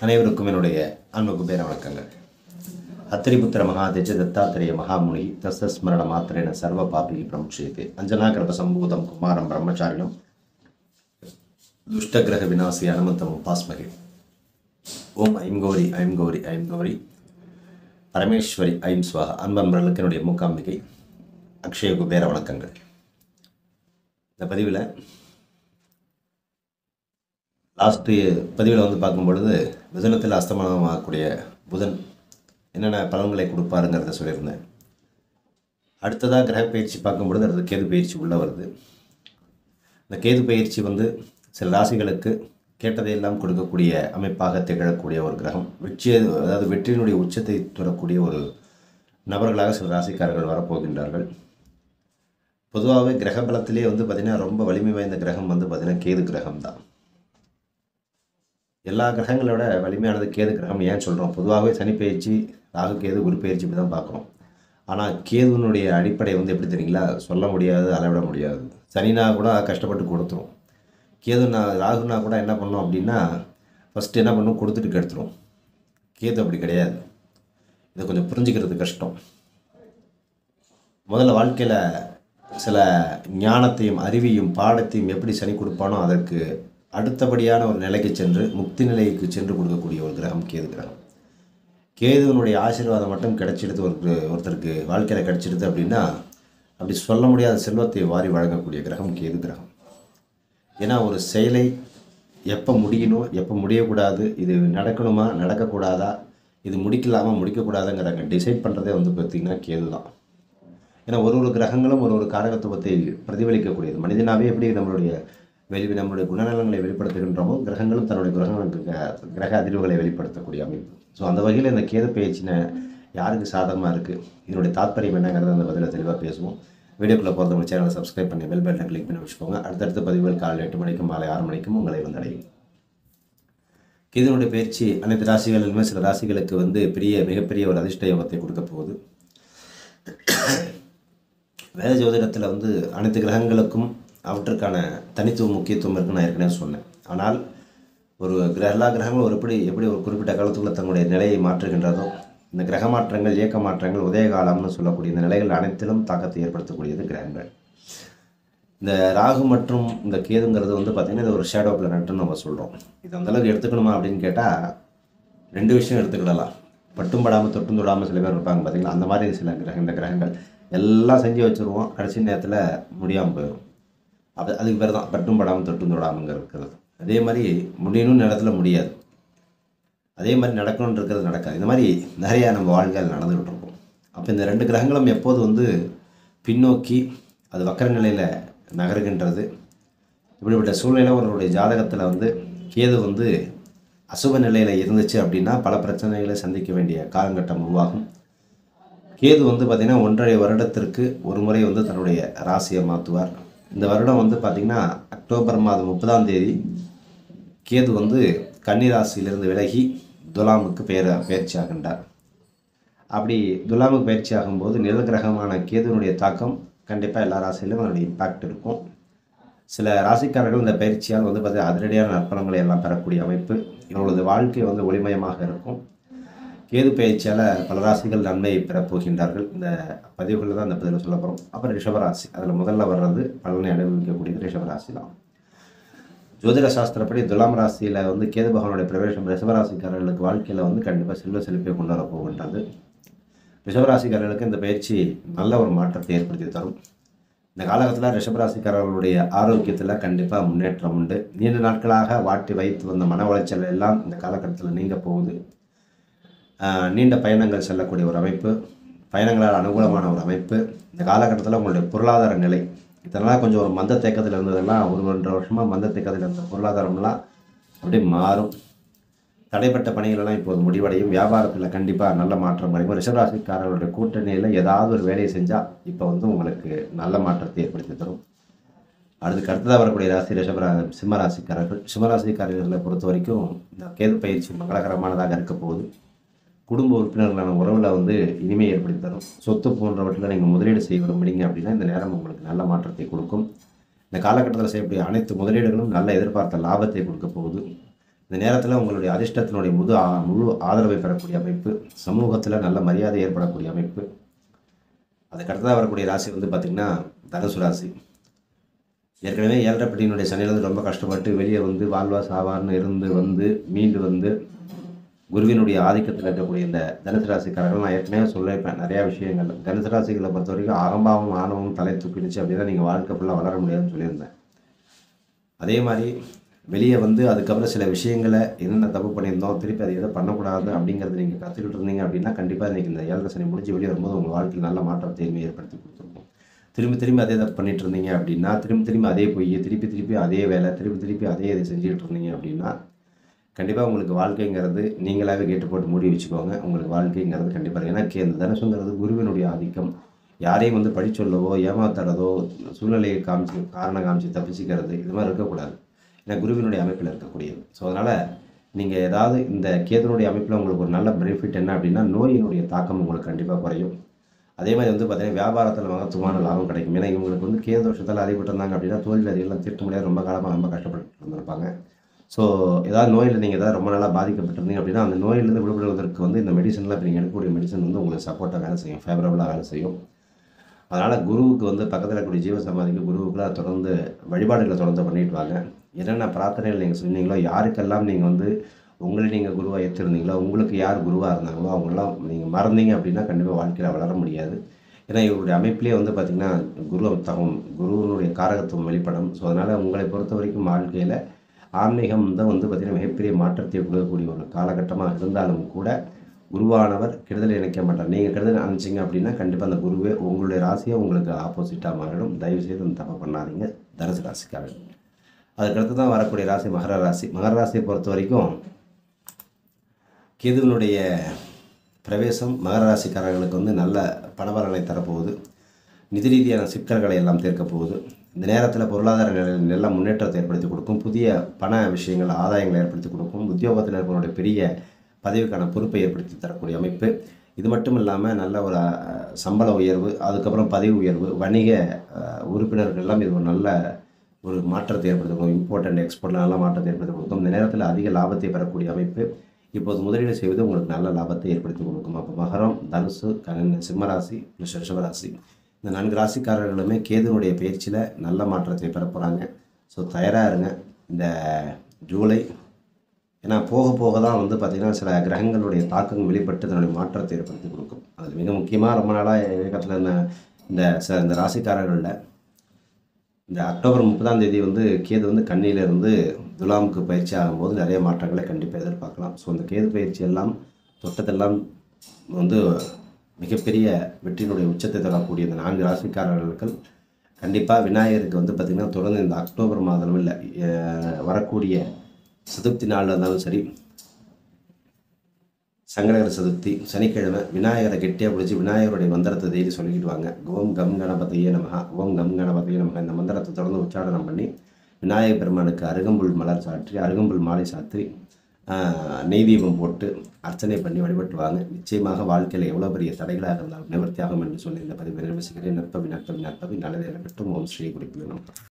அனைவருக்கும் என்னுடைய அன்பு குபேர வணக்கங்கள் அத்திரிபுத்திர மகாதேஜ தத்தாத்திரேய மகாமுனி தஸ்தஸ்மரண மாத்திரேன சர்வ பாபி பிரமுட்சியதே அஞ்சனா கிரப சம்பூதம் குமாரம் பிரம்மச்சாரிணம் துஷ்டகிரக விநாசி அனுமந்தம் உபாஸ்மகே ஓம் ஐம் கௌரி ஐம் கௌரி ஐம் கௌரி பரமேஸ்வரி ஐம் ஸ்வாகா அன்பன்பர்களுக்கு என்னுடைய மூக்காம்பிகை அக்ஷய குபேர வணக்கங்கள் இந்த பதிவில் லாஸ்ட்டு பதிவில் வந்து பார்க்கும் பொழுது மிதுனத்தில் அஸ்தமனமாகக்கூடிய புதன் என்னென்ன பலன்களை கொடுப்பாருங்கிறத சொல்லியிருந்தேன் அடுத்ததாக கிரக பயிற்சி பார்க்கும் பொழுது அடுத்து கேது பயிற்சி உள்ளே வருது இந்த கேது பயிற்சி வந்து சில ராசிகளுக்கு கேட்டதையெல்லாம் கொடுக்கக்கூடிய அமைப்பாக திகழக்கூடிய ஒரு கிரகம் வெற்றி அதாவது வெற்றியினுடைய உச்சத்தை தொடக்கூடிய ஒரு நபர்களாக சில ராசிக்காரர்கள் வரப்போகின்றார்கள் பொதுவாகவே கிரக பலத்திலே வந்து பார்த்திங்கன்னா ரொம்ப வலிமை வாய்ந்த கிரகம் வந்து பார்த்திங்கன்னா கேது கிரகம் தான் எல்லா கிரகங்களோட வலிமையானது கேது கிரகம் ஏன் சொல்கிறோம் பொதுவாகவே சனி பயிற்சி ராகு கேது குரு பயிற்சி இப்படி தான் பார்க்குறோம் ஆனால் கேதுனுடைய அடிப்படை வந்து எப்படி தெரியுங்களா சொல்ல முடியாது அளவிட முடியாது சனினா கூட கஷ்டப்பட்டு கொடுத்துரும் கேதுனா ராகுனா கூட என்ன பண்ணோம் அப்படின்னா ஃபஸ்ட்டு என்ன பண்ணும் கொடுத்துட்டு கெடுத்துரும் கேது அப்படி கிடையாது இதை கொஞ்சம் புரிஞ்சுக்கிறது கஷ்டம் முதல்ல வாழ்க்கையில் சில ஞானத்தையும் அறிவையும் பாடத்தையும் எப்படி சனி கொடுப்பானோ அதற்கு அடுத்தபடியான ஒரு நிலைக்கு சென்று முக்தி நிலைக்கு சென்று கொடுக்கக்கூடிய ஒரு கிரகம் கேது கிரகம் கேதுவனுடைய ஆசீர்வாதம் மட்டும் கிடைச்சிடுது ஒரு ஒருத்தருக்கு வாழ்க்கையில் கிடைச்சிடுது அப்படின்னா அப்படி சொல்ல முடியாத செல்வத்தை வாரி வழங்கக்கூடிய கிரகம் கேது கிரகம் ஏன்னா ஒரு செயலை எப்போ முடியணும் எப்போ முடியக்கூடாது இது நடக்கணுமா நடக்கக்கூடாதா இது முடிக்கலாமா முடிக்கக்கூடாதுங்கிறாங்க டிசைட் பண்ணுறதே வந்து பார்த்திங்கன்னா கேது தான் ஏன்னா ஒரு ஒரு கிரகங்களும் ஒரு ஒரு காரகத்துவத்தை பிரதிபலிக்கக்கூடியது மனிதனாவே எப்படி நம்மளுடைய வெளி நம்மளுடைய குணநலங்களை வெளிப்படுத்துகின்றோமோ கிரகங்களும் தன்னுடைய கிரகங்களுக்கு க- கிரக அதிர்வுகளை வெளிப்படுத்தக்கூடிய அமைப்பு ஸோ அந்த வகையில் இந்த கேது பயிற்சினை யாருக்கு சாதகமாக இருக்குது இதனுடைய தாத்பரியம் என்னங்கிறத அந்த பதிவில் தெளிவாக பேசுவோம் வீடியோக்குள்ளே போகிறது நம்ம சேனலை சப்ஸ்கிரைப் பண்ணி பெல் பட்டனை கிளிக் பண்ணி வச்சுக்கோங்க அடுத்தடுத்த பதிவுகள் காலை எட்டு மணிக்கும் மாலை ஆறு மணிக்கும் உங்களை வந்தடையும் கேதுனுடைய பயிற்சி அனைத்து ராசிகளிலுமே சில ராசிகளுக்கு வந்து பெரிய மிகப்பெரிய ஒரு அதிர்ஷ்ட யோகத்தை கொடுக்க போகுது வேத ஜோதிடத்தில் வந்து அனைத்து கிரகங்களுக்கும் அவற்றுக்கான தனித்துவ முக்கியத்துவம் இருக்குன்னு நான் ஏற்கனவே சொன்னேன் ஆனால் ஒரு கிர எல்லா கிரகங்களும் ஒரு எப்படி எப்படி ஒரு குறிப்பிட்ட காலத்துக்குள்ள தங்களுடைய நிலையை மாற்றுகின்றதோ இந்த கிரக மாற்றங்கள் இயக்க மாற்றங்கள் உதய காலம்னு சொல்லக்கூடிய இந்த நிலைகள் அனைத்திலும் தாக்கத்தை ஏற்படுத்தக்கூடியது கிரகங்கள் இந்த ராகு மற்றும் இந்த கேதுங்கிறது வந்து பார்த்திங்கன்னா இது ஒரு ஷேடோ பிளானட்னு நம்ம சொல்கிறோம் இது அந்த அளவுக்கு எடுத்துக்கணுமா அப்படின்னு கேட்டால் ரெண்டு விஷயம் எடுத்துக்கிடலாம் பட்டும் படாமல் தொட்டும் தொடாமல் சில பேர் இருப்பாங்க பார்த்தீங்களா அந்த மாதிரி சில கிரக இந்த கிரகங்கள் எல்லாம் செஞ்சு வச்சுருவோம் கடைசி நேரத்தில் முடியாமல் போயிடும் அது அதுக்கு பேர் தான் பட்டும் படாமல் தொட்டும் தொடாமங்க இருக்கிறது அதே மாதிரி முடியணும்னு இடத்துல முடியாது அதே மாதிரி நடக்கணும்னு இருக்கிறது நடக்காது இந்த மாதிரி நிறையா நம்ம வாழ்க்கையில் நடந்துகிட்டு இருக்கோம் அப்போ இந்த ரெண்டு கிரகங்களும் எப்போது வந்து பின்னோக்கி அது வக்கர நிலையில் நகருகின்றது இப்படிப்பட்ட சூழ்நிலை ஒருவருடைய ஜாதகத்தில் வந்து கேது வந்து அசுப நிலையில் இருந்துச்சு அப்படின்னா பல பிரச்சனைகளை சந்திக்க வேண்டிய காலகட்டம் உருவாகும் கேது வந்து பார்த்திங்கன்னா ஒன்றரை வருடத்திற்கு ஒரு முறை வந்து தன்னுடைய ராசியை மாற்றுவார் இந்த வருடம் வந்து பார்த்திங்கன்னா அக்டோபர் மாதம் முப்பதாம் தேதி கேது வந்து கன்னி ராசியிலிருந்து விலகி துலாமுக்கு பெயர் பயிற்சி ஆகின்றார் அப்படி துலாமுக்கு பயிற்சி ஆகும்போது நில கிரகமான கேதுனுடைய தாக்கம் கண்டிப்பாக எல்லா ராசியிலும் அதனுடைய இம்பாக்ட் இருக்கும் சில ராசிக்காரர்கள் இந்த பயிற்சியால் வந்து பார்த்தீங்கன்னா அதிரடியான நற்பலன்களை எல்லாம் பெறக்கூடிய அமைப்பு இவர்களது வாழ்க்கை வந்து ஒளிமயமாக இருக்கும் கேது பயிற்சியால் பல ராசிகள் நன்மை பெறப் போகின்றார்கள் இந்த பதிவுகளில் தான் இந்த பதிவில் சொல்ல போகிறோம் அப்புறம் ரிஷபராசி அதில் முதல்ல வர்றது பலனை அனுபவிக்கக்கூடியது ரிஷபராசி தான் ஜோதிட சாஸ்திரப்படி துலாம் ராசியில் வந்து கேது பகவானுடைய பிரவேசம் ரிஷபராசிக்காரர்களுக்கு வாழ்க்கையில் வந்து கண்டிப்பாக செல்வ செழிப்பை கொண்டு வர போகின்றது ரிஷபராசிக்காரர்களுக்கு இந்த பயிற்சி நல்ல ஒரு மாற்றத்தை ஏற்படுத்தி தரும் இந்த காலகட்டத்தில் ரிஷபராசிக்காரர்களுடைய ஆரோக்கியத்தில் கண்டிப்பாக முன்னேற்றம் உண்டு நீண்ட நாட்களாக வாட்டி வைத்து வந்த மன உளைச்சல் எல்லாம் இந்த காலகட்டத்தில் நீங்க போகுது ஆஹ் நீண்ட பயணங்கள் செல்லக்கூடிய ஒரு அமைப்பு பயணங்களால் அனுகூலமான ஒரு அமைப்பு இந்த காலகட்டத்தில் உங்களுடைய பொருளாதார நிலை இதெல்லாம் கொஞ்சம் ஒரு மந்த தேக்கத்தில் இருந்ததெல்லாம் ஒரு ஒன்றரை வருஷமாக மந்த தேக்கத்தில் இருந்த பொருளாதாரம்லாம் அப்படியே மாறும் தடைப்பட்ட பணிகளெல்லாம் இப்போது முடிவடையும் வியாபாரத்தில் கண்டிப்பாக நல்ல மாற்றம் அடையும் ரிஷபராசிக்காரர்களுடைய கூட்டணியில் ஏதாவது ஒரு வேலையை செஞ்சால் இப்போ வந்து உங்களுக்கு நல்ல மாற்றத்தை ஏற்படுத்தி தரும் அடுத்துக்கு அடுத்ததாக வரக்கூடிய ராசி ரிஷபரா சிம்மராசிக்காரர்கள் சிம்மராசிக்காரர்களை பொறுத்த வரைக்கும் இந்த கேது பயிற்சி மங்களகரமானதாக இருக்க போகுது குடும்ப உறுப்பினர்களான உறவில் வந்து இனிமை ஏற்படுத்தி தரும் சொத்து போன்றவற்றில் நீங்கள் முதலீடு செய்ய விரும்புறீங்க அப்படின்னா இந்த நேரம் உங்களுக்கு நல்ல மாற்றத்தை கொடுக்கும் இந்த காலகட்டத்தில் செய்யக்கூடிய அனைத்து முதலீடுகளும் நல்ல எதிர்பார்த்த லாபத்தை கொடுக்க போகுது இந்த நேரத்தில் உங்களுடைய அதிர்ஷ்டத்தினுடைய முழு ஆ- முழு ஆதரவை பெறக்கூடிய அமைப்பு சமூகத்தில் நல்ல மரியாதை ஏற்படக்கூடிய அமைப்பு அதுக்கடுத்ததாக வரக்கூடிய ராசி வந்து பார்த்திங்கன்னா தனுசு ராசி ஏற்கனவே ஏழரைப்பட்டியினுடைய சனியிலிருந்து ரொம்ப கஷ்டப்பட்டு வெளியே வந்து வாழ்வா சாவான்னு இருந்து வந்து மீண்டு வந்து குருவினுடைய ஆதிக்கத்தில் இருக்கக்கூடிய இந்த தனுசு ராசிக்காரர்கள் நான் ஏற்கனவே சொல்லியிருப்பேன் நிறையா விஷயங்கள் தனுசு ராசிகளை பொறுத்த வரைக்கும் அகம்பாவம் ஆணவம் தலை தூக்கிடுச்சு அப்படின்னா நீங்கள் வாழ்க்கை ஃபுல்லாக வளர முடியாதுன்னு சொல்லியிருந்தேன் அதே மாதிரி வெளியே வந்து அதுக்கப்புறம் சில விஷயங்களை என்னென்ன தப்பு பண்ணியிருந்தோம் திருப்பி அதை எதை பண்ணக்கூடாது அப்படிங்கிறத நீங்கள் கற்றுக்கிட்டு இருந்தீங்க அப்படின்னா கண்டிப்பாக இன்றைக்கி இந்த ஏழரை சனி முடிஞ்சு வெளியே வரும்போது உங்கள் வாழ்க்கையில் நல்ல மாற்றம் தீர்மை ஏற்படுத்தி கொடுத்துருக்கும் திரும்பி திரும்பி அதே தப்பு பண்ணிட்டு இருந்தீங்க அப்படின்னா திரும்பி திரும்பி அதே பொய் திருப்பி திருப்பி அதே வேலை திருப்பி திருப்பி அதே இதை செஞ்சுக்கிட்டு இருந்தீங்க அப்படின்னா கண்டிப்பாக உங்களுக்கு வாழ்க்கைங்கிறது நீங்களாவே கேட்டு போட்டு மூடி வச்சுக்கோங்க உங்களுக்கு வாழ்க்கைங்கிறது கண்டிப்பாக ஏன்னா கே இந்த தனுசுங்கிறது குருவினுடைய ஆதிக்கம் யாரையும் வந்து பழி சொல்லவோ ஏமாத்துறதோ சூழ்நிலையை காமிச்சு காரணம் காமிச்சு தப்பிச்சுக்கிறது இது மாதிரி இருக்கக்கூடாது ஏன்னா குருவினுடைய அமைப்பில் இருக்கக்கூடியது ஸோ அதனால் நீங்கள் ஏதாவது இந்த கேதுனுடைய அமைப்பில் உங்களுக்கு ஒரு நல்ல பெனிஃபிட் என்ன அப்படின்னா நோயினுடைய தாக்கம் உங்களுக்கு கண்டிப்பாக குறையும் அதே மாதிரி வந்து பார்த்தீங்கன்னா வியாபாரத்தில் மகத்துவமான லாபம் கிடைக்கும் ஏன்னா இவங்களுக்கு வந்து கேது வருஷத்தில் அறிவிட்டிருந்தாங்க அப்படின்னா தோல்வி அதிகெல்லாம் தீர்க்க முடியாது ரொம்ப காலமாக ரொம்ப கஷ்டப்பட்டு இருந்திருப்பாங்க ஸோ ஏதாவது நோயில் நீங்கள் ஏதாவது ரொம்ப நாளாக பாதிக்கப்பட்டிருந்தீங்க அப்படின்னா அந்த நோயிலிருந்து விடுபடுவதற்கு வந்து இந்த மெடிசனில் இப்போ நீங்கள் எடுக்கக்கூடிய மெடிசன் வந்து உங்களுக்கு சப்போர்ட்டாக வேலை செய்யும் ஃபேவரபுளாக வேலை செய்யும் அதனால் குருவுக்கு வந்து பக்கத்தில் இருக்கக்கூடிய ஜீவ சமாதிக்கு குருவுக்குலாம் தொடர்ந்து வழிபாடுகளை தொடர்ந்து பண்ணிட்டு வாங்க என்னென்ன பிரார்த்தனைகள் நீங்கள் சொன்னீங்களோ யாருக்கெல்லாம் நீங்கள் வந்து உங்களை நீங்கள் குருவாக ஏற்றிருந்தீங்களோ உங்களுக்கு யார் குருவாக இருந்தாங்களோ அவங்களாம் நீங்கள் மறந்தீங்க அப்படின்னா கண்டிப்பாக வாழ்க்கையில் வளர முடியாது ஏன்னா இவருடைய அமைப்பிலே வந்து பார்த்திங்கன்னா குரு தகம் குருவினுடைய காரகத்துவம் வெளிப்படும் ஸோ அதனால் உங்களை பொறுத்த வரைக்கும் வாழ்க்கையில் ஆன்மீகம் தான் வந்து பார்த்திங்கன்னா மிகப்பெரிய மாற்றத்தை கொடுக்கக்கூடிய ஒரு காலகட்டமாக இருந்தாலும் கூட குருவானவர் கெடுதல் நினைக்க மாட்டார் நீங்கள் கெடுதல் நினச்சிங்க அப்படின்னா கண்டிப்பாக அந்த குருவே உங்களுடைய ராசியை உங்களுக்கு ஆப்போசிட்டாக மாறிடும் தயவு செய்து அந்த தப்பை பண்ணாதீங்க தனுசு ராசிக்காரர்கள் அதுக்கடுத்து தான் வரக்கூடிய ராசி மகர ராசி மகர ராசியை பொறுத்த வரைக்கும் கேதுவினுடைய பிரவேசம் மகர ராசிக்காரர்களுக்கு வந்து நல்ல பணபலனை தரப்போகுது நிதி ரீதியான சிக்கல்களை எல்லாம் தீர்க்க போகுது இந்த நேரத்தில் பொருளாதார நிலையில் நல்ல முன்னேற்றத்தை ஏற்படுத்தி கொடுக்கும் புதிய பண விஷயங்கள் ஆதாயங்களை ஏற்படுத்தி கொடுக்கும் உத்தியோகத்தில் இருப்பவருடைய பெரிய பதவிக்கான பொறுப்பை ஏற்படுத்தி தரக்கூடிய அமைப்பு இது மட்டும் இல்லாமல் நல்ல ஒரு அஹ், சம்பள உயர்வு அதுக்கப்புறம் பதவி உயர்வு வணிக அஹ், உறுப்பினர்கள் எல்லாம் இது ஒரு நல்ல ஒரு மாற்றத்தை ஏற்படுத்தி கொடுக்கும் இம்போர்ட் அண்ட் எக்ஸ்போர்ட்டில் நல்ல மாற்றத்தை ஏற்படுத்தி கொடுக்கும் இந்த நேரத்தில் அதிக லாபத்தை பெறக்கூடிய அமைப்பு இப்போது முதலீடு செய்வது உங்களுக்கு நல்ல லாபத்தை ஏற்படுத்தி கொடுக்கும் அப்போ மகரம் தனுசு கண் சிம்மராசி ப்ளஸ் ரிஷபராசி இந்த நான்கு ராசிக்காரர்களுமே கேதுனுடைய பயிற்சியில் நல்ல மாற்றத்தை பெற போகிறாங்க ஸோ தயாராக இருங்க இந்த ஜூலை ஏன்னா போக போக தான் வந்து பார்த்திங்கன்னா சில கிரகங்களுடைய தாக்கம் வெளிப்பட்டு தன்னுடைய மாற்றத்தை ஏற்படுத்தி கொடுக்கும் அது மிக முக்கியமாக ரொம்ப நாளாக இயக்கத்தில் இருந்த இந்த ச இந்த ராசிக்காரர்களில் இந்த அக்டோபர் முப்பதாம் தேதி வந்து கேது வந்து கண்ணியில இருந்து துலாமுக்கு பயிற்சி ஆகும்போது நிறைய மாற்றங்களை கண்டிப்பாக எதிர்பார்க்கலாம் ஸோ அந்த கேது பயிற்சி எல்லாம் தொட்டதெல்லாம் வந்து மிகப்பெரிய வெற்றியினுடைய உச்சத்தை தரக்கூடிய இந்த நான்கு ராசிக்காரர்களுக்கு கண்டிப்பாக விநாயகருக்கு வந்து பார்த்திங்கன்னா தொடர்ந்து இந்த அக்டோபர் மாதம் இல்லை அஹ் வரக்கூடிய சதுர்த்தி நாளில் இருந்தாலும் சரி சங்கடகர சதுர்த்தி சனிக்கிழமை விநாயகரை கெட்டியாக பிடிச்சி விநாயகருடைய மந்திரத்தை தேடி சொல்லிக்கிட்டு வாங்க ஓம் கம் கணபதியே நமகா ஓம் கம் கணபதியே நமகா இந்த மந்திரத்தை தொடர்ந்து உச்சாரணம் பண்ணி விநாயகர் பெருமானுக்கு அருகம்புல் மலர் சாற்றி அருகம்புல் மாலை சாற்றி ஆஹ், நெய் தீபம் போட்டு அர்ச்சனை பண்ணி வழிபட்டு வாங்க நிச்சயமாக வாழ்க்கையில் எவ்வளோ பெரிய தடைகளாக இருந்தாலும் நிவர்த்தியாகும் என்று சொல்லி இந்த பதிவை நிறைவு செய்கிறேன் நற்பவி நற்பவி நற்பவி நல்லதை பெற்றும் ஓம் ஸ்ரீ குறிப்பிடணும்